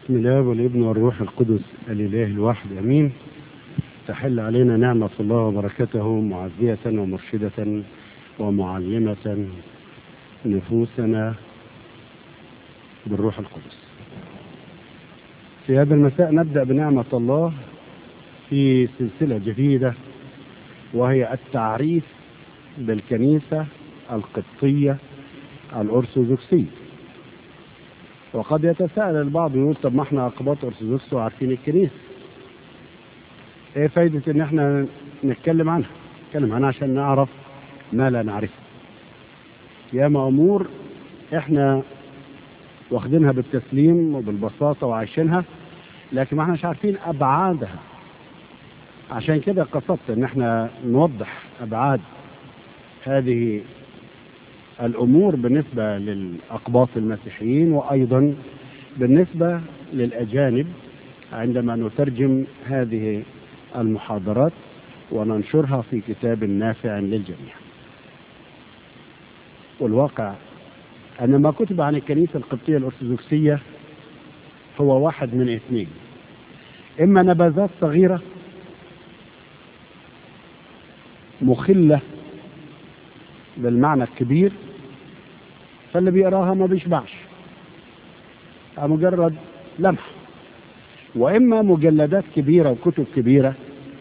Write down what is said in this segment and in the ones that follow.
بسم الله والابن والروح القدس الإله الواحد أمين تحل علينا نعمة الله وبركته معزية ومرشدة ومعلمة نفوسنا بالروح القدس في هذا المساء نبدأ بنعمة الله في سلسلة جديدة وهي التعريف بالكنيسة القبطية الأرثوذكسية وقد يتساءل البعض يقول طب ما احنا اقباط ارثوذكس وعارفين الكنيسه ايه فايده ان احنا نتكلم عنها نتكلم عنها عشان نعرف ما لا نعرفه ياما امور احنا واخدينها بالتسليم وبالبساطه وعايشينها لكن ما احناش عارفين ابعادها عشان كده قصدت ان احنا نوضح ابعاد هذه الامور بالنسبه للاقباط المسيحيين وايضا بالنسبه للاجانب عندما نترجم هذه المحاضرات وننشرها في كتاب نافع للجميع. والواقع ان ما كتب عن الكنيسه القبطيه الارثوذكسيه هو واحد من اثنين. اما نبذات صغيره مخله بالمعنى الكبير فاللي بيقراها ما بيشبعش مجرد لمح واما مجلدات كبيره وكتب كبيره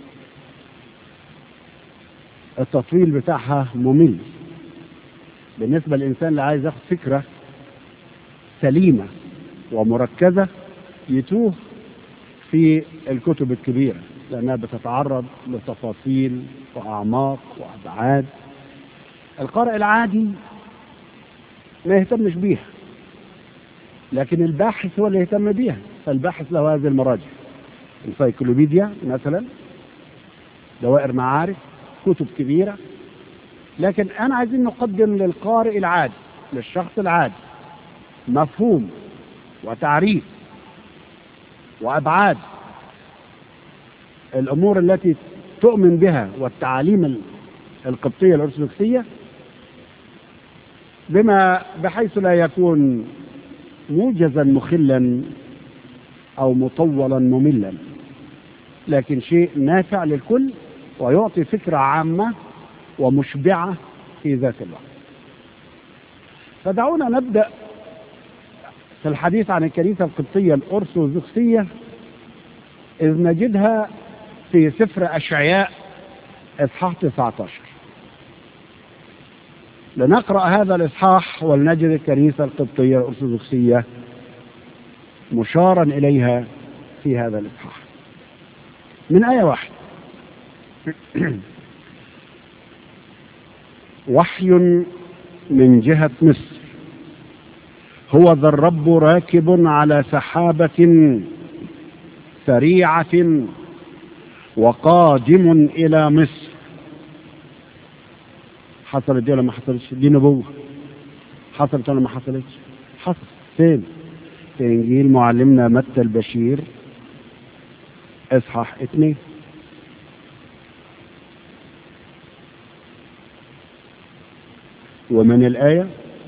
التطويل بتاعها ممل بالنسبه للانسان اللي عايز ياخد فكره سليمه ومركزه يتوه في الكتب الكبيره لانها بتتعرض لتفاصيل واعماق وابعاد القارئ العادي ما يهتمش بيها لكن الباحث هو اللي يهتم بيها فالباحث له هذه المراجع انسايكلوبيديا مثلا دوائر معارف كتب كبيرة لكن أنا عايزين نقدم للقارئ العادي للشخص العادي مفهوم وتعريف وأبعاد الأمور التي تؤمن بها والتعاليم القبطية الأرثوذكسية بما بحيث لا يكون موجزا مخلا او مطولا مملا لكن شيء نافع للكل ويعطي فكره عامه ومشبعه في ذات الوقت فدعونا نبدا في الحديث عن الكنيسه القبطيه الارثوذكسيه اذ نجدها في سفر اشعياء اصحاح 19 لنقرأ هذا الإصحاح ولنجد الكنيسة القبطية الأرثوذكسية مشارا إليها في هذا الإصحاح من آية واحد وحي من جهة مصر هو ذا الرب راكب على سحابة سريعة وقادم إلى مصر حصلت دي ولا ما حصلتش دي نبوة حصلت ولا ما حصلتش حصل فين في انجيل معلمنا متى البشير اصحاح اثنين ومن الآية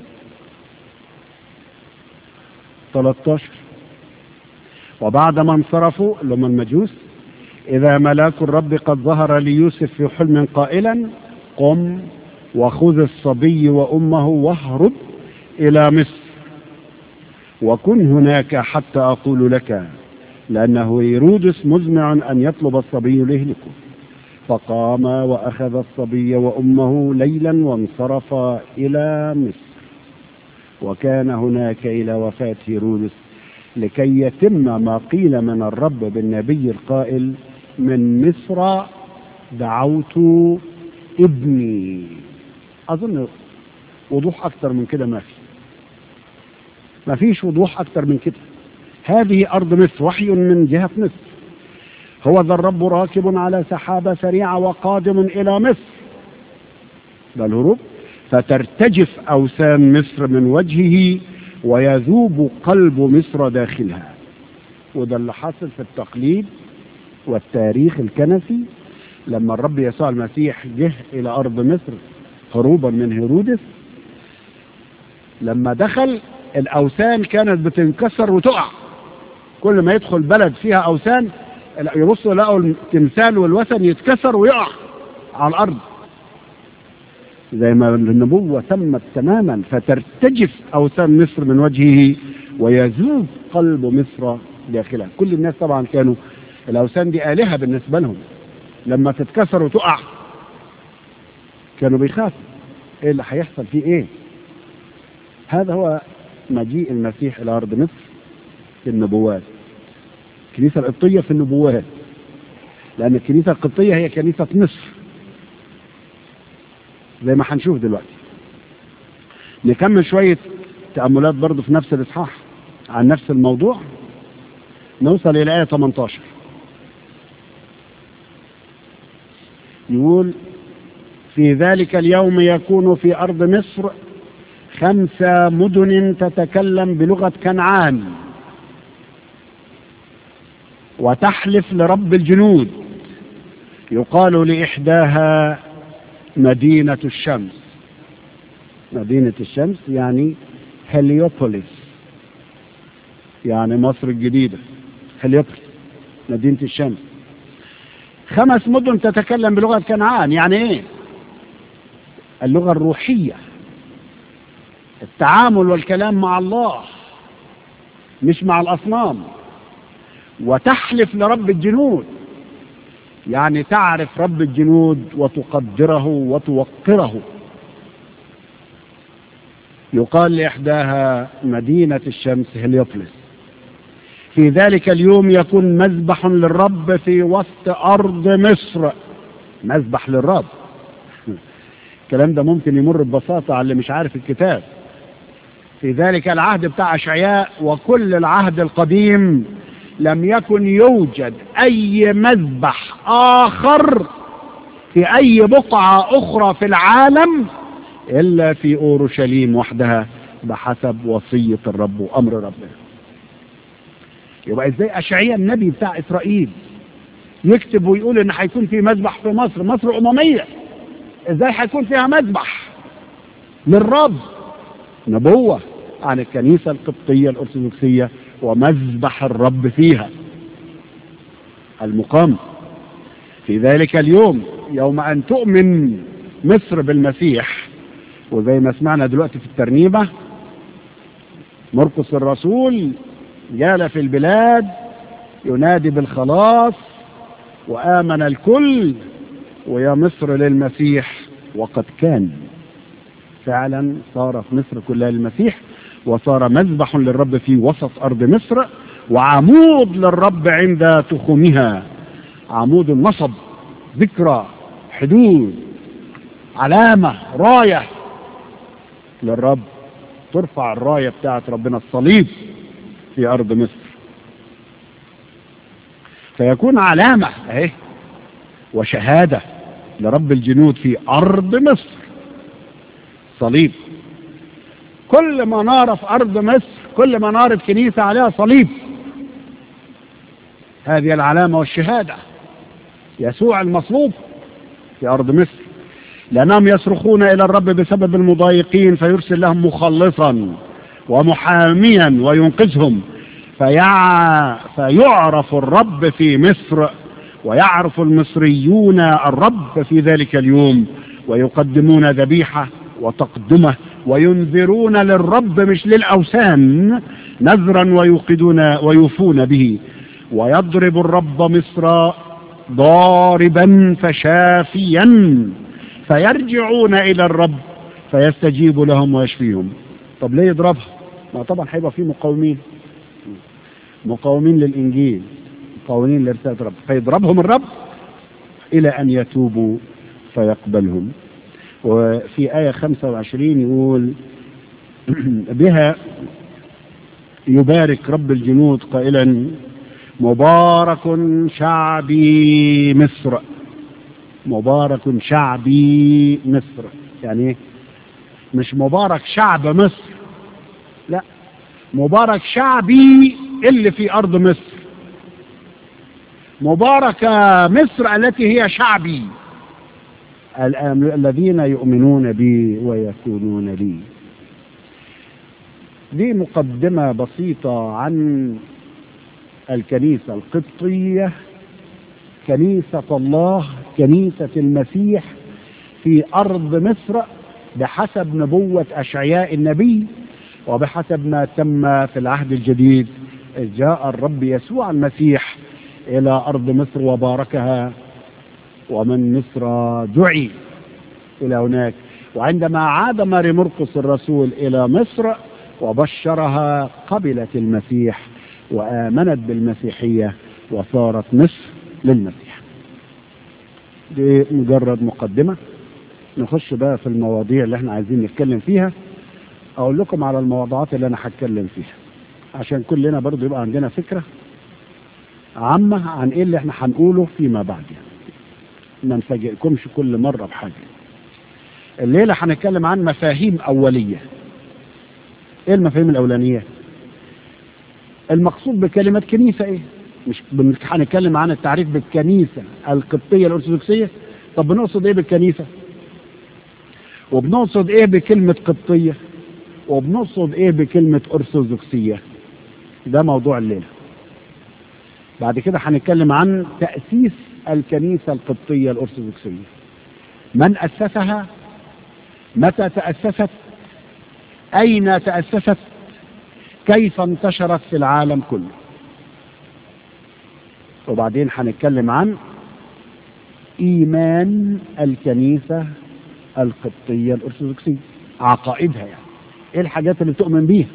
13 وبعدما انصرفوا اللي هم المجوس إذا ملاك الرب قد ظهر ليوسف في حلم قائلا قم وخذ الصبي وامه واهرب الى مصر وكن هناك حتى اقول لك لانه هيرودس مزمع ان يطلب الصبي ليهلكه فقام واخذ الصبي وامه ليلا وانصرف الى مصر وكان هناك الى وفاه هيرودس لكي يتم ما قيل من الرب بالنبي القائل من مصر دعوت ابني اظن وضوح اكتر من كده ما في ما فيش وضوح اكتر من كده هذه ارض مصر وحي من جهه مصر هو ذا الرب راكب على سحابه سريعه وقادم الى مصر ده الهروب فترتجف اوثان مصر من وجهه ويذوب قلب مصر داخلها وده اللي حصل في التقليد والتاريخ الكنسي لما الرب يسوع المسيح جه الى ارض مصر هروبا من هيرودس لما دخل الاوثان كانت بتنكسر وتقع كل ما يدخل بلد فيها أوثان يبصوا يلاقوا التمثال والوثن يتكسر ويقع على الأرض زي ما النبوة تمت تماما فترتجف أوثان مصر من وجهه ويذوب قلب مصر داخلها كل الناس طبعا كانوا الأوثان دي آلهة بالنسبة لهم لما تتكسر وتقع كانوا بيخافوا ايه اللي هيحصل فيه ايه هذا هو مجيء المسيح الى ارض مصر في النبوات الكنيسة القبطية في النبوات لأن الكنيسة القبطية هي كنيسة مصر زي ما هنشوف دلوقتي نكمل شوية تأملات برضه في نفس الإصحاح عن نفس الموضوع نوصل إلى آية 18 يقول في ذلك اليوم يكون في أرض مصر خمسة مدن تتكلم بلغة كنعان وتحلف لرب الجنود يقال لإحداها مدينة الشمس مدينة الشمس يعني هليوبوليس يعني مصر الجديدة هليوبوليس مدينة الشمس خمس مدن تتكلم بلغة كنعان يعني ايه اللغة الروحية التعامل والكلام مع الله مش مع الأصنام وتحلف لرب الجنود يعني تعرف رب الجنود وتقدره وتوقره يقال لإحداها مدينة الشمس هليوبلس في ذلك اليوم يكون مذبح للرب في وسط أرض مصر مذبح للرب الكلام ده ممكن يمر ببساطة على اللي مش عارف الكتاب في ذلك العهد بتاع أشعياء وكل العهد القديم لم يكن يوجد أي مذبح آخر في أي بقعة أخرى في العالم إلا في أورشليم وحدها بحسب وصية الرب وأمر ربنا يبقى إزاي أشعياء النبي بتاع إسرائيل يكتب ويقول إن هيكون في مذبح في مصر مصر أممية إزاي هيكون فيها مذبح للرب نبوة عن الكنيسة القبطية الأرثوذكسية ومذبح الرب فيها المقام في ذلك اليوم يوم أن تؤمن مصر بالمسيح وزي ما سمعنا دلوقتي في الترنيمة مرقس الرسول جال في البلاد ينادي بالخلاص وآمن الكل ويا مصر للمسيح وقد كان فعلا صار في مصر كلها للمسيح وصار مذبح للرب في وسط أرض مصر وعمود للرب عند تخومها عمود النصب ذكرى حدود علامة راية للرب ترفع الراية بتاعت ربنا الصليب في أرض مصر فيكون علامة اهي وشهادة لرب الجنود في أرض مصر صليب كل منارة في أرض مصر كل منارة كنيسة عليها صليب هذه العلامة والشهادة يسوع المصلوب في أرض مصر لأنهم يصرخون إلى الرب بسبب المضايقين فيرسل لهم مخلصا ومحاميا وينقذهم فيع... فيعرف الرب في مصر ويعرف المصريون الرب في ذلك اليوم ويقدمون ذبيحة وتقدمه وينذرون للرب مش للأوثان نذرا ويوقدون ويوفون به ويضرب الرب مصر ضاربا فشافيا فيرجعون إلى الرب فيستجيب لهم ويشفيهم طب ليه يضربها ما طبعا هيبقى في مقاومين مقاومين للإنجيل مقاومين لرسالة الرب فيضربهم الرب إلى أن يتوبوا فيقبلهم وفي آية 25 يقول بها يبارك رب الجنود قائلا مبارك شعبي مصر مبارك شعبي مصر يعني ايه مش مبارك شعب مصر لا مبارك شعبي اللي في أرض مصر مباركة مصر التي هي شعبي الذين يؤمنون بي ويكونون لي دي مقدمة بسيطة عن الكنيسة القبطية كنيسة الله كنيسة المسيح في أرض مصر بحسب نبوة أشعياء النبي وبحسب ما تم في العهد الجديد إذ جاء الرب يسوع المسيح إلى أرض مصر وباركها ومن مصر دعي إلى هناك وعندما عاد ماري مرقس الرسول إلى مصر وبشرها قبلت المسيح وآمنت بالمسيحية وصارت مصر للمسيح دي مجرد مقدمة نخش بقى في المواضيع اللي احنا عايزين نتكلم فيها اقول لكم على الموضوعات اللي انا هتكلم فيها عشان كلنا برضو يبقى عندنا فكرة عامة عن ايه اللي احنا هنقوله فيما بعد يعني ما نفاجئكمش كل مرة بحاجة الليلة هنتكلم عن مفاهيم أولية ايه المفاهيم الأولانية المقصود بكلمة كنيسة ايه مش هنتكلم عن التعريف بالكنيسة القبطية الأرثوذكسية طب بنقصد ايه بالكنيسة وبنقصد ايه بكلمة قبطية وبنقصد ايه بكلمة أرثوذكسية ده موضوع الليلة بعد كده هنتكلم عن تأسيس الكنيسة القبطية الأرثوذكسية من أسسها متى تأسست أين تأسست كيف انتشرت في العالم كله وبعدين هنتكلم عن إيمان الكنيسة القبطية الأرثوذكسية عقائدها يعني إيه الحاجات اللي تؤمن بيها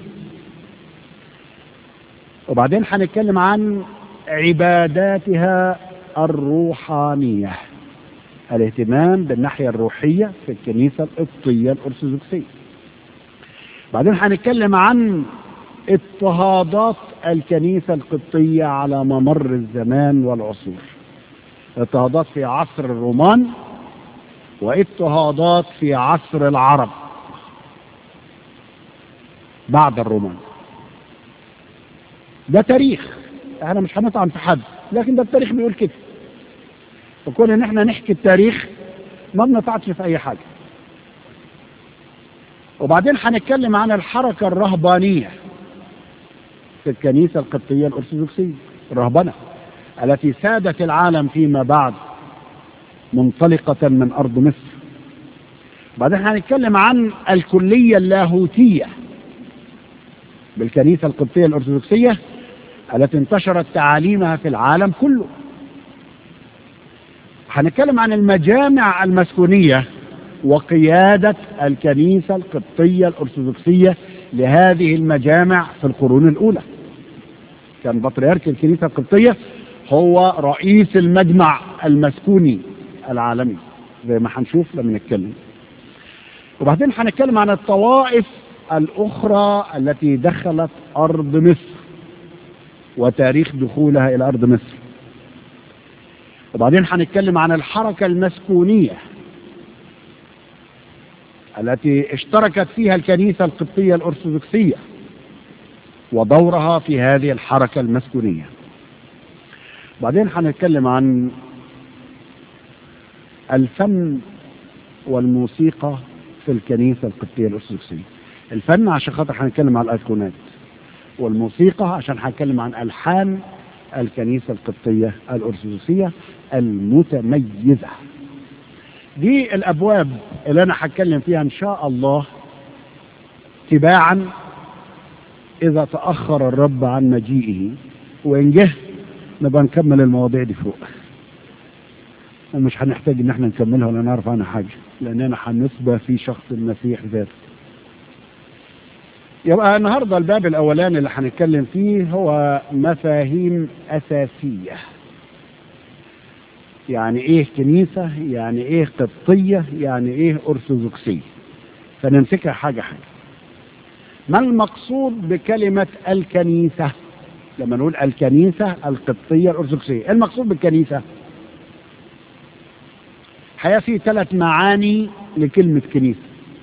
وبعدين هنتكلم عن عباداتها الروحانية الاهتمام بالناحية الروحية في الكنيسة القبطية الأرثوذكسية بعدين هنتكلم عن اضطهادات الكنيسة القبطية على ممر الزمان والعصور اضطهادات في عصر الرومان واضطهادات في عصر العرب بعد الرومان ده تاريخ احنا مش هنطعن في حد لكن ده التاريخ بيقول كده فكون ان احنا نحكي التاريخ ما بنطعتش في اي حاجة وبعدين هنتكلم عن الحركة الرهبانية في الكنيسة القبطية الأرثوذكسية الرهبنة التي سادت العالم فيما بعد منطلقة من أرض مصر بعدين هنتكلم عن الكلية اللاهوتية بالكنيسة القبطية الأرثوذكسية التي انتشرت تعاليمها في العالم كله هنتكلم عن المجامع المسكونية وقيادة الكنيسة القبطية الأرثوذكسية لهذه المجامع في القرون الأولى كان بطريرك الكنيسة القبطية هو رئيس المجمع المسكوني العالمي زي ما هنشوف لما نتكلم وبعدين هنتكلم عن الطوائف الأخرى التي دخلت أرض مصر وتاريخ دخولها إلى أرض مصر وبعدين هنتكلم عن الحركة المسكونية التي اشتركت فيها الكنيسة القبطية الأرثوذكسية ودورها في هذه الحركة المسكونية بعدين هنتكلم عن الفن والموسيقى في الكنيسة القبطية الأرثوذكسية الفن عشان خاطر هنتكلم عن الأيقونات والموسيقى عشان هنتكلم عن ألحان الكنيسة القبطية الأرثوذكسية المتميزة دي الأبواب اللي أنا هتكلم فيها إن شاء الله تباعا إذا تأخر الرب عن مجيئه وإن جه نبقى نكمل المواضيع دي فوق ومش هنحتاج إن احنا نكملها ولا نعرف عنها حاجة لأننا هنسبة في شخص المسيح ذاته يبقى النهارده الباب الاولاني اللي هنتكلم فيه هو مفاهيم اساسيه يعني ايه كنيسه يعني ايه قبطيه يعني ايه ارثوذكسيه فنمسكها حاجه حاجه ما المقصود بكلمه الكنيسه لما نقول الكنيسه القبطيه الارثوذكسيه المقصود بالكنيسه الحقيقه في ثلاث معاني لكلمه كنيسه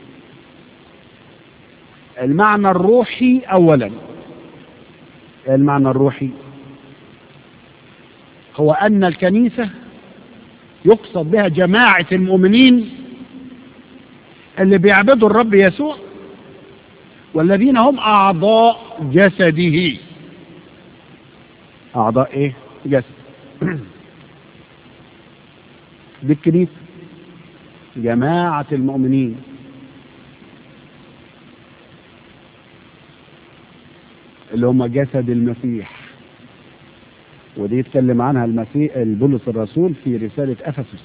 المعنى الروحي اولا المعنى الروحي هو ان الكنيسه يقصد بها جماعه المؤمنين اللي بيعبدوا الرب يسوع والذين هم اعضاء جسده أعضاء إيه؟ جسد دي الكنيسة جماعة المؤمنين اللي هم جسد المسيح ودي يتكلم عنها المسيح البولس الرسول في رسالة أفسس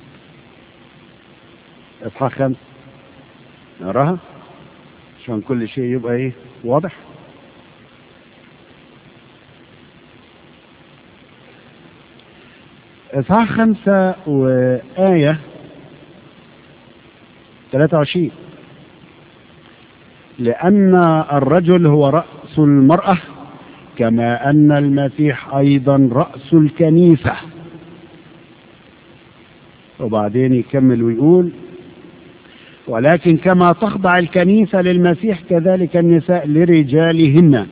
إصحاح خمسة نقراها عشان كل شيء يبقى إيه واضح إصحاح خمسة وآية 23 لأن الرجل هو رأس المرأة كما أن المسيح أيضا رأس الكنيسة وبعدين يكمل ويقول ولكن كما تخضع الكنيسة للمسيح كذلك النساء لرجالهن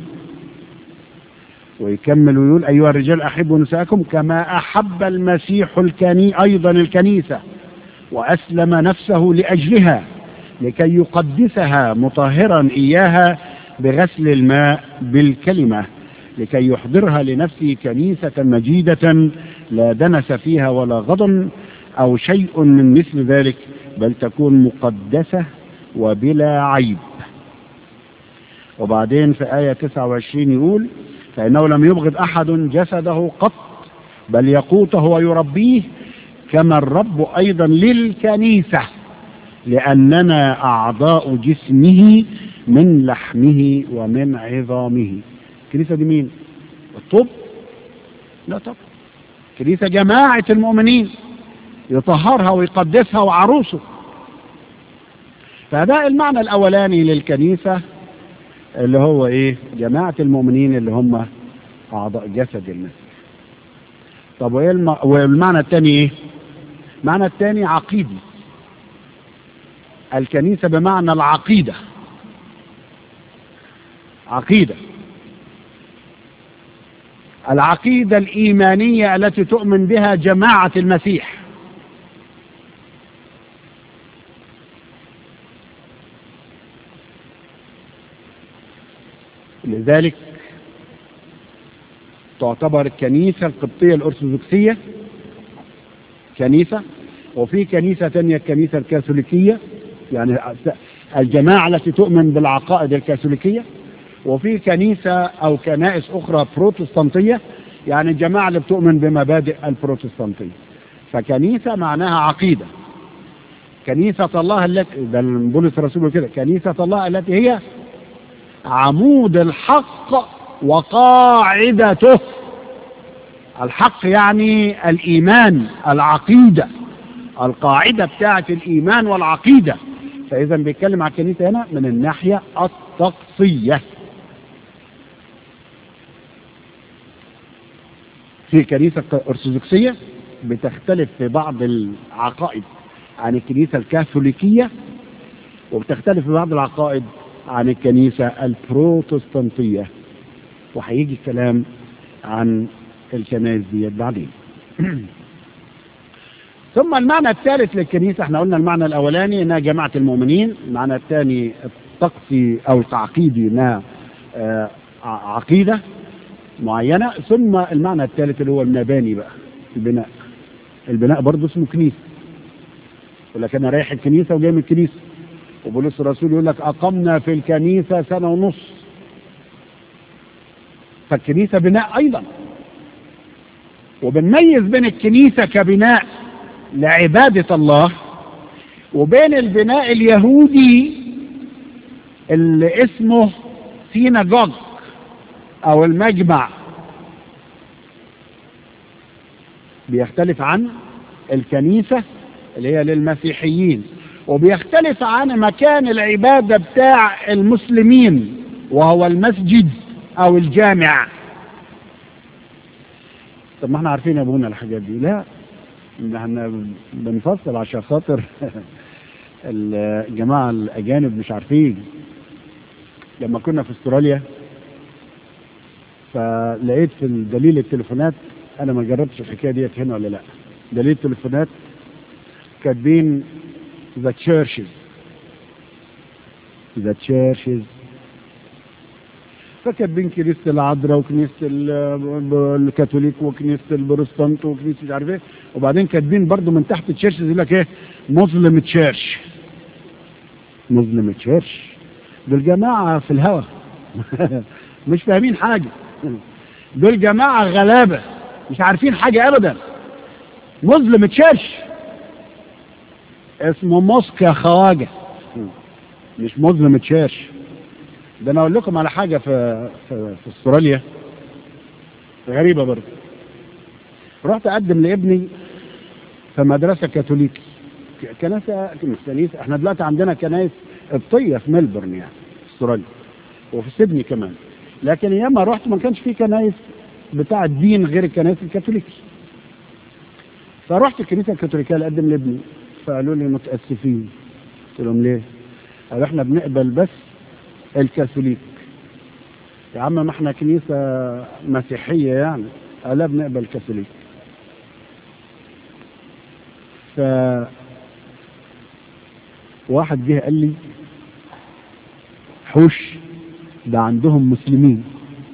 ويكمل ويقول أيها الرجال أحبوا نساءكم كما أحب المسيح الكني أيضا الكنيسة وأسلم نفسه لأجلها لكي يقدسها مطهرا إياها بغسل الماء بالكلمة لكي يحضرها لنفسه كنيسة مجيدة لا دنس فيها ولا غضن أو شيء من مثل ذلك بل تكون مقدسة وبلا عيب وبعدين في آية 29 يقول فإنه لم يبغض أحد جسده قط بل يقوته ويربيه كما الرب أيضا للكنيسة لأننا أعضاء جسمه من لحمه ومن عظامه الكنيسة دي مين الطب لا طب كنيسة جماعة المؤمنين يطهرها ويقدسها وعروسه فده المعنى الأولاني للكنيسة اللي هو إيه جماعة المؤمنين اللي هم أعضاء جسد المسيح طب وإيه الم... والمعنى الثاني إيه المعنى الثاني عقيدي الكنيسة بمعنى العقيدة عقيدة العقيدة الإيمانية التي تؤمن بها جماعة المسيح لذلك تعتبر الكنيسة القبطية الأرثوذكسية كنيسة وفي كنيسة تانية الكنيسة الكاثوليكية يعني الجماعة التي تؤمن بالعقائد الكاثوليكية وفي كنيسة أو كنائس أخرى بروتستانتية يعني الجماعة اللي بتؤمن بمبادئ البروتستانتية فكنيسة معناها عقيدة كنيسة الله التي ده بولس الرسول كده كنيسة الله التي هي عمود الحق وقاعدته الحق يعني الإيمان العقيدة القاعدة بتاعة الإيمان والعقيدة فإذا بيتكلم على الكنيسة هنا من الناحية الطقسية في كنيسة أرثوذكسية بتختلف في بعض العقائد عن الكنيسة الكاثوليكية وبتختلف في بعض العقائد عن الكنيسة البروتستانتية وهيجي الكلام عن الكنائس ديت بعدين ثم المعنى الثالث للكنيسة احنا قلنا المعنى الأولاني انها جماعة المؤمنين المعنى الثاني الطقسي أو التعقيدي انها آه عقيدة معينة ثم المعنى الثالث اللي هو المباني بقى البناء البناء برضه اسمه كنيسة يقول لك أنا رايح الكنيسة وجاي من الكنيسة وبولس الرسول يقول لك أقمنا في الكنيسة سنة ونص فالكنيسة بناء أيضا وبنميز بين الكنيسة كبناء لعبادة الله وبين البناء اليهودي اللي اسمه سيناجوج او المجمع بيختلف عن الكنيسة اللي هي للمسيحيين وبيختلف عن مكان العبادة بتاع المسلمين وهو المسجد او الجامع طب ما احنا عارفين يا ابونا الحاجات دي لا احنا بنفصل عشان خاطر الجماعة الأجانب مش عارفين لما كنا في استراليا فلقيت في دليل التليفونات أنا ما جربتش الحكاية ديت هنا ولا لا دليل التليفونات كاتبين the churches the churches فكاتبين كنيسة العذراء وكنيسة ال- الكاثوليك وكنيسة البروتستانت وكنيسة مش عارف ايه وبعدين كاتبين برضو من تحت تشيرش يقول لك ايه مسلم تشيرش مسلم تشيرش دول جماعة في الهوا مش فاهمين حاجة دول جماعة غلابة مش عارفين حاجة أبدا مسلم تشيرش اسمه موسك يا خواجة مش مسلم تشيرش ده انا اقول لكم على حاجه في في, في استراليا غريبه برضه رحت اقدم لابني في مدرسه كاثوليكي ك- كنيسه مش كنيسه احنا دلوقتي عندنا كنايس قبطيه في ملبورن يعني في استراليا وفي سيدني كمان لكن ايام ما رحت ما كانش في كنايس بتاع الدين غير الكنايس الكاثوليكي فرحت الكنيسه الكاثوليكيه اللي اقدم لابني فقالوا لي متاسفين قلت لهم ليه؟ قالوا احنا بنقبل بس الكاثوليك يا عم ما احنا كنيسة مسيحية يعني قال لا بنقبل كاثوليك ف واحد جه قال لي حوش ده عندهم مسلمين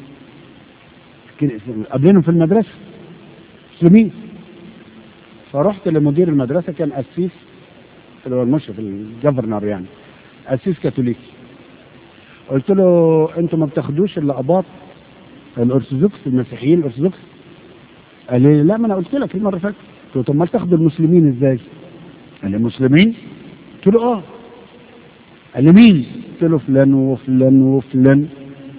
كده- قابلينهم في المدرسة مسلمين فرحت لمدير المدرسة كان قسيس اللي هو المشرف الجفرنر يعني قسيس كاثوليكي قلت له انتوا ما بتاخدوش الا اباط الارثوذكس المسيحيين الارثوذكس قال لي لا ما انا قلت لك المره اللي فاتت قلت له طب ما تاخدوا المسلمين ازاي؟ قال لي مسلمين؟ قلت له اه قال لي مين؟ قلت له فلان وفلان وفلان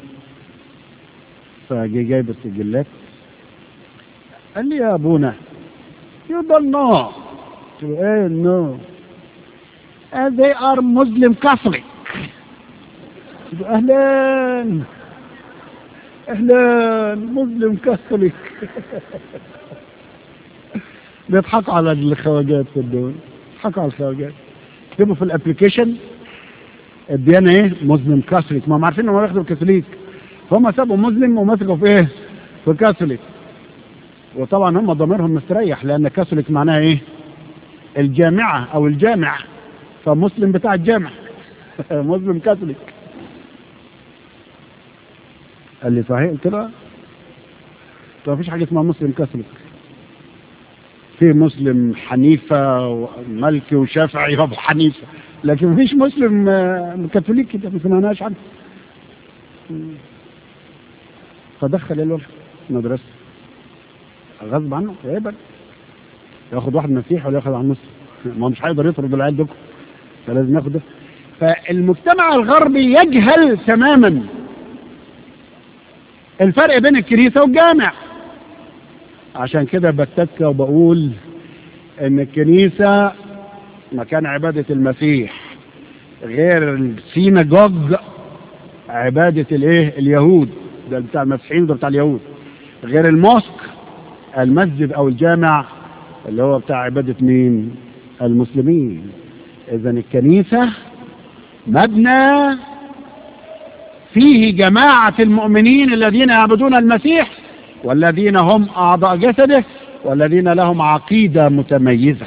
فجي جايب السجلات قال لي يا ابونا you don't know قلت له ايه no Uh, they are Muslim Catholic قلت له اهلا اهلا مسلم كاثوليك بيضحكوا على الخواجات في الدول بيضحكوا على الخواجات اكتبوا في الابلكيشن الديانه ايه مسلم كاثوليك ما هم عارفين انهم ياخدوا الكاثوليك فهم سابوا مسلم ومسكوا في ايه في كاثوليك وطبعا هم ضميرهم مستريح لان كاثوليك معناها ايه الجامعه او الجامع فمسلم بتاع الجامع مسلم كاثوليك قال لي صحيح قلت له طب مفيش حاجه اسمها مسلم كاثوليك في مسلم حنيفه ومالكي وشافعي وابو حنيفه لكن مفيش مسلم آه، كاثوليكي ده ما سمعناش عنه فدخل الولد مدرسه غصب عنه يقبل ياخد واحد مسيحي ولا ياخد عن مسلم ما هو مش هيقدر يطرد العيال دول فلازم ياخد ده فالمجتمع الغربي يجهل تماما الفرق بين الكنيسة والجامع عشان كده بتك وبقول ان الكنيسة مكان عبادة المسيح غير السيناجوج عبادة الايه اليهود ده بتاع المسيحيين ده بتاع اليهود غير الموسك المسجد او الجامع اللي هو بتاع عبادة مين المسلمين اذا الكنيسة مبنى فيه جماعة المؤمنين الذين يعبدون المسيح والذين هم أعضاء جسده والذين لهم عقيدة متميزة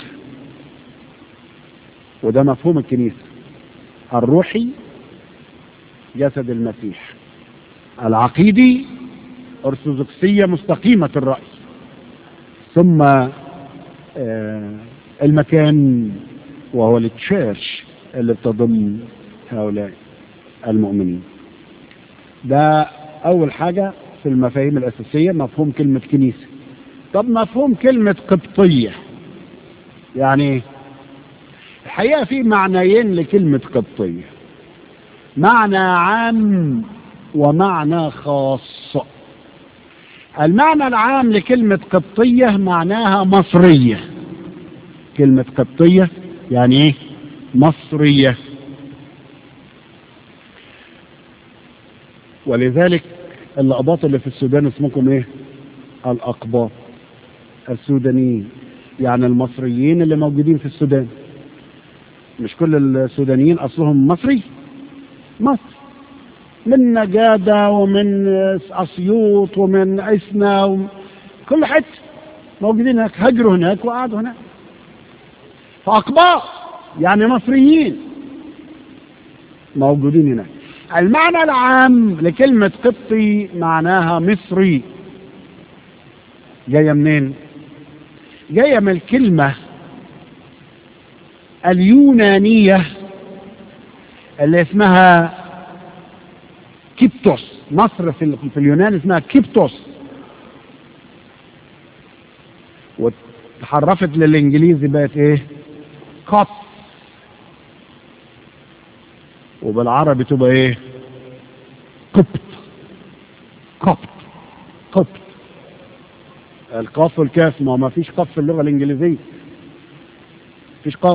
وده مفهوم الكنيسة الروحي جسد المسيح العقيدي أرثوذكسية مستقيمة الرأي ثم آه، المكان وهو التشيرش اللي بتضم هؤلاء المؤمنين ده أول حاجة في المفاهيم الأساسية مفهوم كلمة كنيسة طب مفهوم كلمة قبطية يعني إيه؟ الحقيقة في معنيين لكلمة قبطية معنى عام ومعنى خاص المعنى العام لكلمة قبطية معناها مصرية كلمة قبطية يعني ايه مصرية ولذلك الأقباط اللي في السودان اسمكم ايه الأقباط السودانيين يعني المصريين اللي موجودين في السودان مش كل السودانيين أصلهم مصري مصر من نجادة ومن أسيوط ومن عسنا ومن كل حتة موجودين هناك هجروا هناك وقعدوا هناك فأقباط يعني مصريين موجودين هناك المعنى العام لكلمة قبطي معناها مصري جاية منين جاية من الكلمة اليونانية اللي اسمها كيبتوس مصر في, في اليونان اسمها كيبتوس وتحرفت للانجليزي بقت ايه قط وبالعربي تبقى ايه قبط قبط قبط القاف والكاف ما ما فيش قاف في اللغة الانجليزية فيش قاف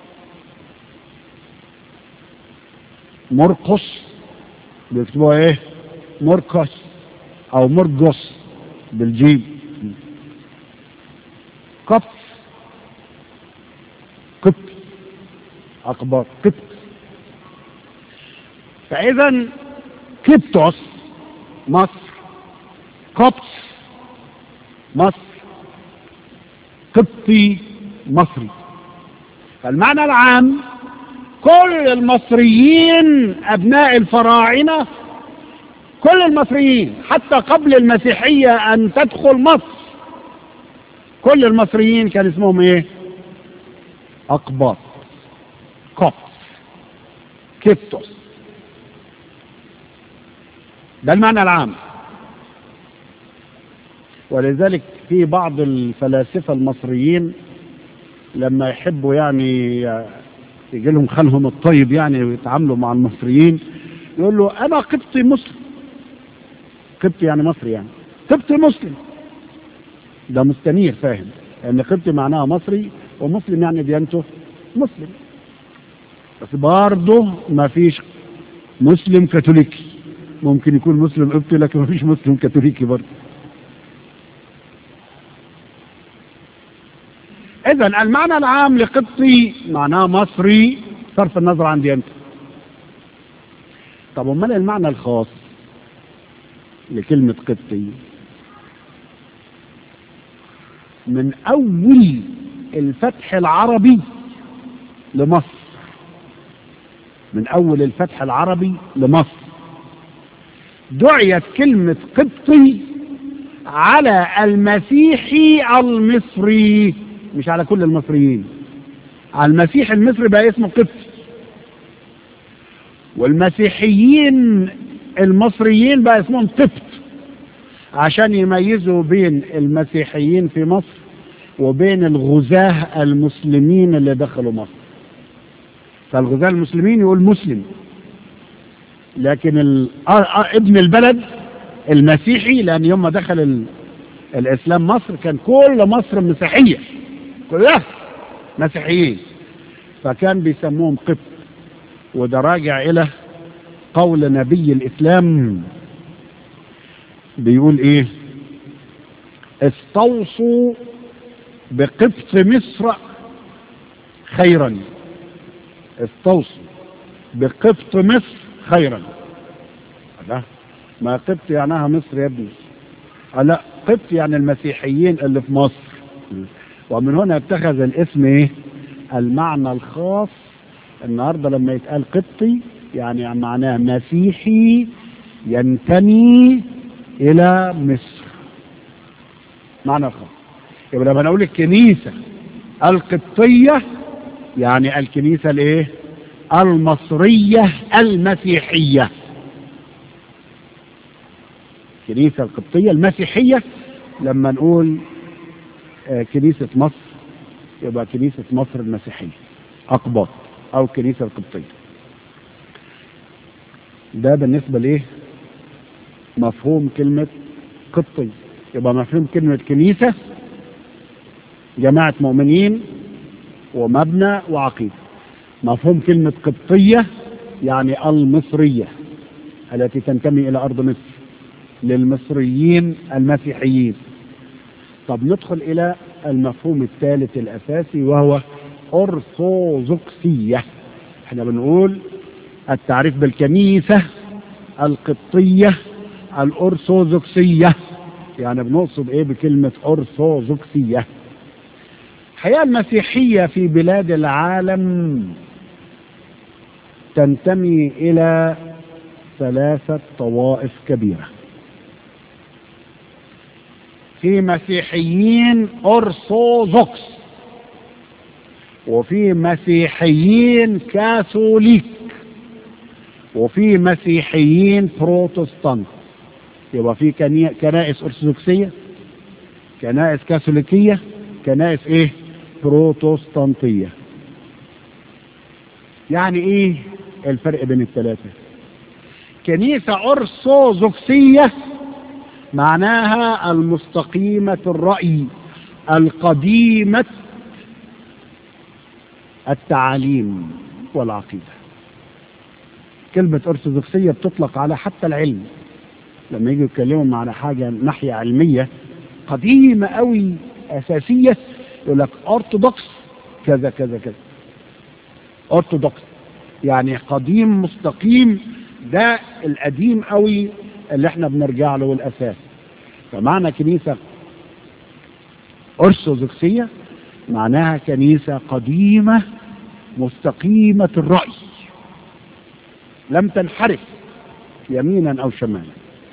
مرقص بيكتبوها ايه مرقص او مرقص بالجيم قبط قبط اقباط قبط فاذا قبطس مصر قبطس مصر قبطي مصري فالمعنى العام كل المصريين ابناء الفراعنه كل المصريين حتى قبل المسيحيه ان تدخل مصر كل المصريين كان اسمهم ايه اقباط قبط كيبتوس ده المعنى العام ولذلك في بعض الفلاسفة المصريين لما يحبوا يعني يجي لهم خلهم الطيب يعني ويتعاملوا مع المصريين يقول له أنا قبطي مسلم قبطي يعني مصري يعني قبطي مسلم ده مستنير فاهم لأن قبطي معناها مصري ومسلم يعني ديانته مسلم بس برضه ما فيش مسلم كاثوليكي ممكن يكون مسلم قبطي لكن ما فيش مسلم كاثوليكي برضه اذا المعنى العام لقبطي معناه مصري صرف النظر عن ديانته طب امال المعنى الخاص لكلمة قبطي من اول الفتح العربي لمصر من اول الفتح العربي لمصر دعيت كلمة قبطي على المسيحي المصري مش على كل المصريين على المسيح المصري بقى اسمه قبطي والمسيحيين المصريين بقى اسمهم قبط عشان يميزوا بين المسيحيين في مصر وبين الغزاة المسلمين اللي دخلوا مصر فالغزاة المسلمين يقول مسلم لكن ال... ابن البلد المسيحي لان يوم ما دخل ال... الاسلام مصر كان كل مصر مسيحيه كلها مسيحيين فكان بيسموهم قبط وده راجع الى قول نبي الاسلام بيقول ايه استوصوا بقبط مصر خيرا استوصوا بقبط مصر خيرا لا ما قبط يعناها مصر يا ابني لا قبط يعني المسيحيين اللي في مصر ومن هنا اتخذ الاسم ايه المعنى الخاص النهارده لما يتقال قبطي يعني معناه مسيحي ينتمي الى مصر معنى الخاص يبقى لما نقول الكنيسة القبطية يعني الكنيسة الايه المصرية المسيحية الكنيسة القبطية المسيحية لما نقول آه كنيسة مصر يبقى كنيسة مصر المسيحية أقباط أو الكنيسة القبطية ده بالنسبة لإيه مفهوم كلمة قبطي يبقى مفهوم كلمة كنيسة جماعة مؤمنين ومبنى وعقيدة مفهوم كلمة قبطية يعني المصرية التي تنتمي إلى أرض مصر للمصريين المسيحيين طب ندخل إلى المفهوم الثالث الأساسي وهو أرثوذكسية احنا بنقول التعريف بالكنيسة القبطية الأرثوذكسية يعني بنقصد ايه بكلمة أرثوذكسية الحياة المسيحية في بلاد العالم تنتمي إلى ثلاثة طوائف كبيرة في مسيحيين أرثوذكس وفي مسيحيين كاثوليك وفي مسيحيين بروتستانت يبقى في كني- كنائس أرثوذكسية كنائس كاثوليكية كنائس ايه بروتستانتية يعني ايه الفرق بين الثلاثة كنيسة أرثوذكسية معناها المستقيمة الرأي القديمة التعاليم والعقيدة كلمة أرثوذكسية بتطلق على حتى العلم لما يجوا يتكلموا على حاجة ناحية علمية قديمة قوي أساسية يقول لك أرثوذكس كذا كذا كذا أرثوذكس يعني قديم مستقيم ده القديم قوي اللي احنا بنرجع له الأساس فمعنى كنيسة أرثوذكسية معناها كنيسة قديمة مستقيمة الرأي لم تنحرف يمينا أو شمالا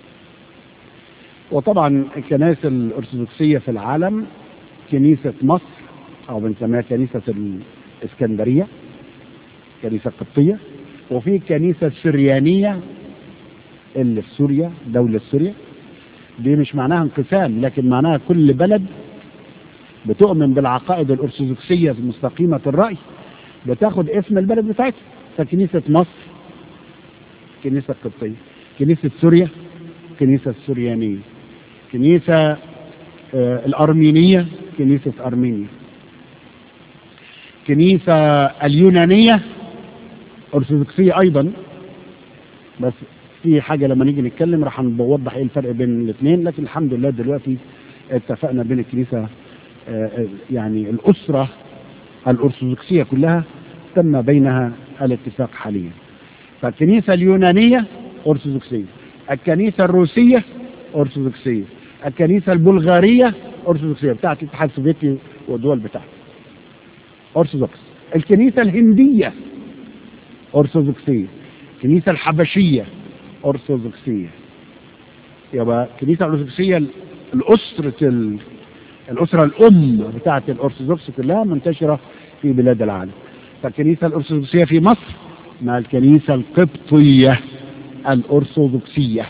وطبعا الكنائس الأرثوذكسية في العالم كنيسة مصر أو بنسميها كنيسة الإسكندرية كنيسة قبطية وفي كنيسة سريانية اللي في سوريا دولة سوريا دي مش معناها انقسام لكن معناها كل بلد بتؤمن بالعقائد الأرثوذكسية مستقيمة الرأي بتاخد اسم البلد بتاعتها فكنيسة مصر كنيسة قبطية كنيسة سوريا كنيسة السريانية كنيسة آه الأرمينية كنيسة أرمينيا كنيسة اليونانية أرثوذكسية أيضا بس في حاجة لما نيجي نتكلم راح نوضح ايه الفرق بين الاثنين لكن الحمد لله دلوقتي اتفقنا بين الكنيسة آه يعني الأسرة الأرثوذكسية كلها تم بينها الاتفاق حاليا فالكنيسة اليونانية أرثوذكسية الكنيسة الروسية أرثوذكسية الكنيسة البلغارية أرثوذكسية بتاعت الاتحاد السوفيتي والدول بتاعته أرثوذكس الكنيسة الهندية أرثوذكسية الكنيسة الحبشية أرثوذكسية يبقى الكنيسة الأرثوذكسية الأسرة ال... الأسرة الأم بتاعت الأرثوذكس كلها منتشرة في بلاد العالم فالكنيسة الأرثوذكسية في مصر مع الكنيسة القبطية الأرثوذكسية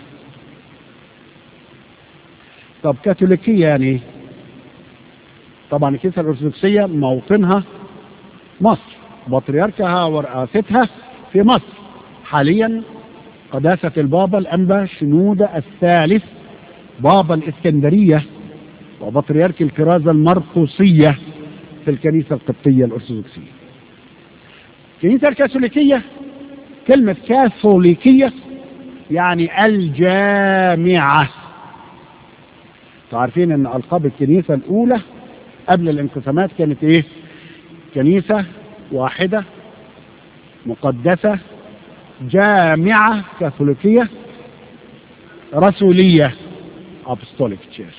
طب كاثوليكية يعني طبعا الكنيسة الأرثوذكسية موطنها مصر بطريركها ورئاستها في مصر حاليا قداسة البابا الأنبا شنودة الثالث بابا الإسكندرية وبطريرك الكرازة المرقوسية في الكنيسة القبطية الأرثوذكسية الكنيسة الكاثوليكية كلمة كاثوليكية يعني الجامعة تعرفين ان القاب الكنيسة الاولى قبل الانقسامات كانت ايه كنيسة واحدة مقدسة جامعة كاثوليكية رسولية apostolic church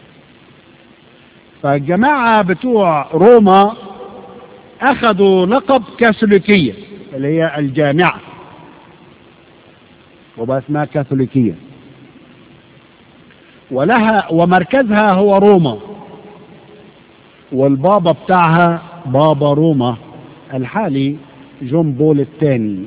فالجماعة بتوع روما اخذوا لقب كاثوليكية اللي هي الجامعة وبقى اسمها كاثوليكية ولها ومركزها هو روما والبابا بتاعها بابا روما الحالي جون بول الثاني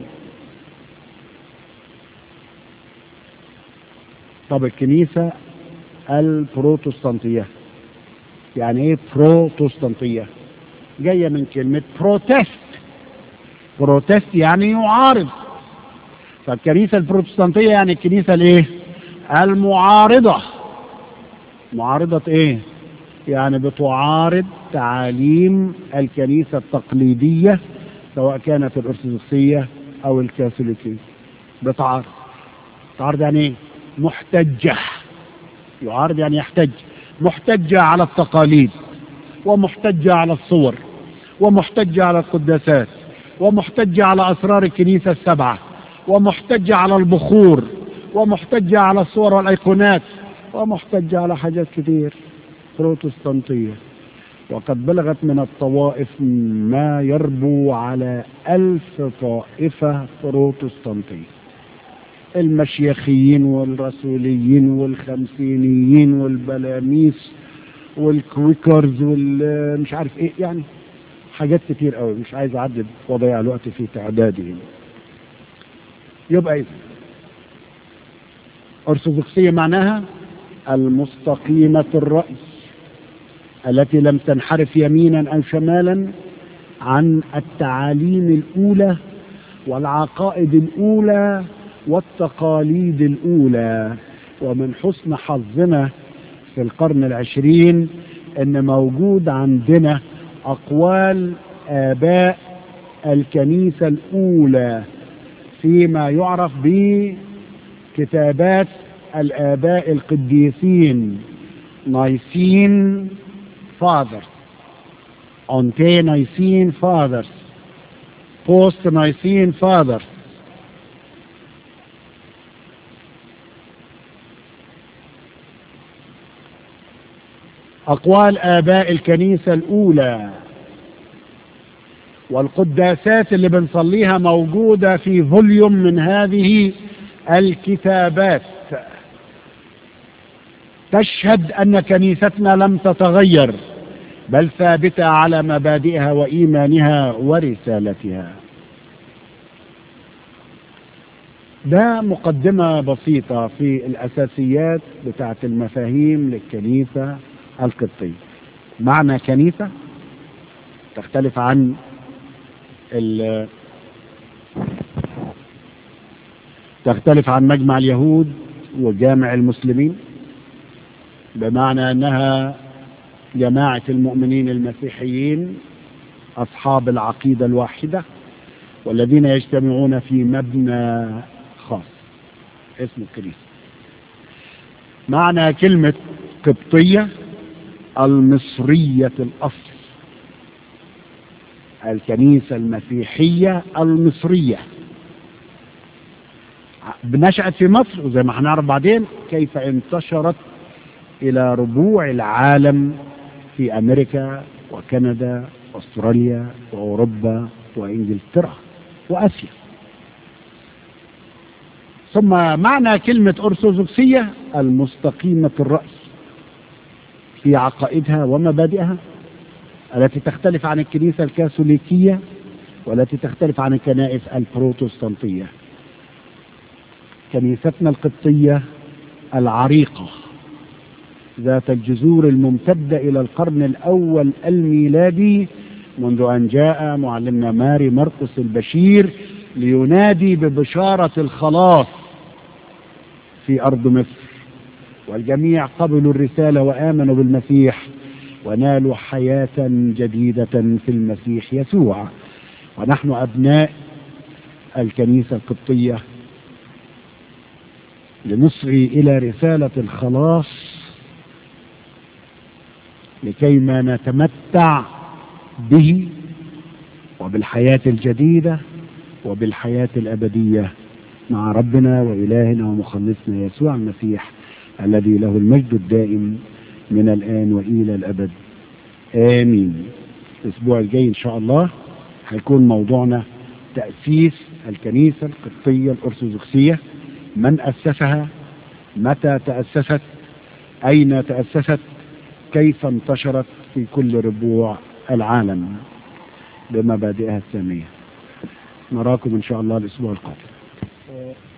طب الكنيسة البروتستانتية يعني ايه بروتستانتية جاية من كلمة بروتست بروتست يعني يعارض فالكنيسة البروتستانتية يعني الكنيسة الايه المعارضة معارضة ايه يعني بتعارض تعاليم الكنيسة التقليدية سواء كانت الأرثوذكسية أو الكاثوليكية بتعارض تعارض يعني ايه محتجة يعارض يعني يحتج محتجة على التقاليد ومحتجة على الصور ومحتجة على القداسات ومحتجة على أسرار الكنيسة السبعة ومحتجة على البخور ومحتجة على الصور والأيقونات ومحتجة على حاجات كتير بروتستانتية وقد بلغت من الطوائف ما يربو على ألف طائفة بروتستانتية المشيخيين والرسوليين والخمسينيين والبلاميس والكويكرز والمش عارف ايه يعني حاجات كتير قوي مش عايز اعدد واضيع الوقت في تعدادهم يبقى اذا ارثوذكسيه معناها المستقيمه الراي التي لم تنحرف يمينا او شمالا عن التعاليم الاولى والعقائد الاولى والتقاليد الاولى ومن حسن حظنا في القرن العشرين ان موجود عندنا اقوال اباء الكنيسه الاولى فيما يعرف بكتابات الاباء القديسين نايسين فاذرز اونتي نايسين فاذرز بوست نايسين فاذرز أقوال آباء الكنيسة الأولى والقداسات اللي بنصليها موجودة في فوليوم من هذه الكتابات تشهد أن كنيستنا لم تتغير بل ثابتة على مبادئها وإيمانها ورسالتها ده مقدمة بسيطة في الأساسيات بتاعت المفاهيم للكنيسة القبطية معنى كنيسة تختلف عن ال تختلف عن مجمع اليهود وجامع المسلمين بمعنى انها جماعة المؤمنين المسيحيين اصحاب العقيدة الواحدة والذين يجتمعون في مبنى خاص اسمه الكنيسة معنى كلمة قبطية المصرية الأصل الكنيسة المسيحية المصرية نشأت في مصر وزي ما هنعرف بعدين كيف انتشرت إلى ربوع العالم في أمريكا وكندا وأستراليا وأوروبا وإنجلترا وآسيا ثم معنى كلمة أرثوذكسية المستقيمة الرأس في عقائدها ومبادئها التي تختلف عن الكنيسة الكاثوليكية والتي تختلف عن الكنائس البروتستانتية كنيستنا القبطية العريقة ذات الجذور الممتدة إلى القرن الأول الميلادي منذ أن جاء معلمنا ماري مرقس البشير لينادي ببشارة الخلاص في أرض مصر والجميع قبلوا الرسالة وآمنوا بالمسيح ونالوا حياة جديدة في المسيح يسوع ونحن أبناء الكنيسة القبطية لنصغي إلى رسالة الخلاص لكيما نتمتع به وبالحياة الجديدة وبالحياة الأبدية مع ربنا وإلهنا ومخلصنا يسوع المسيح الذي له المجد الدائم من الآن وإلى الأبد آمين الأسبوع الجاي إن شاء الله هيكون موضوعنا تأسيس الكنيسة القبطية الأرثوذكسية من أسسها متى تأسست أين تأسست كيف انتشرت في كل ربوع العالم بمبادئها السامية نراكم إن شاء الله الأسبوع القادم